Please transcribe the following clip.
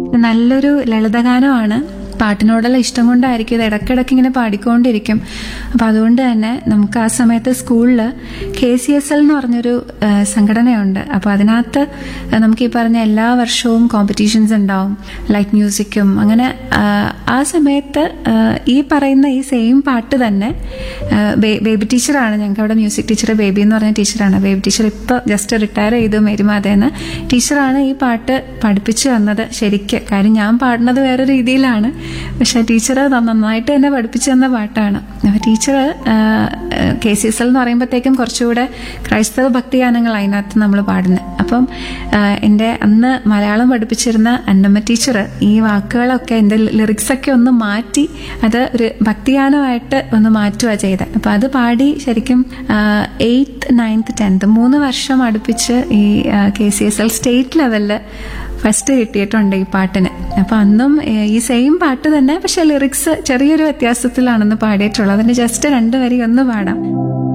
നല്ലൊരു ലളിതഗാനമാണ് പാട്ടിനോടുള്ള ഇഷ്ടം കൊണ്ടായിരിക്കും ഇത് ഇടയ്ക്കിടയ്ക്ക് ഇങ്ങനെ പാടിക്കൊണ്ടിരിക്കും അപ്പം അതുകൊണ്ട് തന്നെ നമുക്ക് ആ സമയത്ത് സ്കൂളിൽ കെ സി എസ് എൽ എന്ന് പറഞ്ഞൊരു ആ, സംഘടനയുണ്ട് അപ്പോൾ അതിനകത്ത് നമുക്ക് ഈ പറഞ്ഞ എല്ലാ വർഷവും കോമ്പറ്റീഷൻസ് ഉണ്ടാവും ലൈറ്റ് മ്യൂസിക്കും അങ്ങനെ ആ, ആ സമയത്ത് ആ, ഈ പറയുന്ന ഈ സെയിം പാട്ട് തന്നെ ആ, ബേ- ബേബി ടീച്ചറാണ് ഞങ്ങൾക്ക് അവിടെ മ്യൂസിക് ടീച്ചർ ബേബി എന്ന് പറഞ്ഞ ടീച്ചറാണ് ബേബി ടീച്ചർ ഇപ്പോൾ ജസ്റ്റ് റിട്ടയർ ചെയ്തു മേരിമാതേന്ന് ടീച്ചറാണ് ഈ പാട്ട് പഠിപ്പിച്ചു തന്നത് ശരിക്ക് കാര്യം ഞാൻ പാടുന്നത് വേറെ രീതിയിലാണ് പക്ഷെ ടീച്ചർ നന്നായിട്ട് തന്നെ പഠിപ്പിച്ചു തന്ന പാട്ടാണ് അപ്പോൾ teacher K C S L എന്ന് പറയുമ്പോഴത്തേക്കും കുറച്ചുകൂടെ ക്രൈസ്തവ ഭക്തിഗാനങ്ങൾ അതിനകത്ത് നമ്മൾ പാടുന്നത് അപ്പം ആ, എൻ്റെ അന്ന് മലയാളം പഠിപ്പിച്ചിരുന്ന അന്നമ്മ ടീച്ചർ ഈ വാക്കുകളൊക്കെ എൻ്റെ ലിറിക്സൊക്കെ ഒന്ന് മാറ്റി അത് ഒരു ഭക്തിഗാനമായിട്ട് ഒന്ന് മാറ്റുക ചെയ്തത് അപ്പം അത് പാടി ശരിക്കും എയ്ത്ത് നയൻത്ത് ടെൻത്ത് മൂന്ന് വർഷം അടുപ്പിച്ച് ഈ K C S L state ലെവലിൽ ഫസ്റ്റ് കിട്ടിയിട്ടുണ്ട് ഈ പാട്ടിന് അപ്പം അന്നും ഏഹ്, ഈ സെയിം പാട്ട് തന്നെ പക്ഷെ ലിറിക്സ് ചെറിയൊരു വ്യത്യാസത്തിലാണെന്ന് പാടിയിട്ടുള്ളത് അതിന് ജസ്റ്റ് രണ്ട് വരി ഒന്ന് പാടാം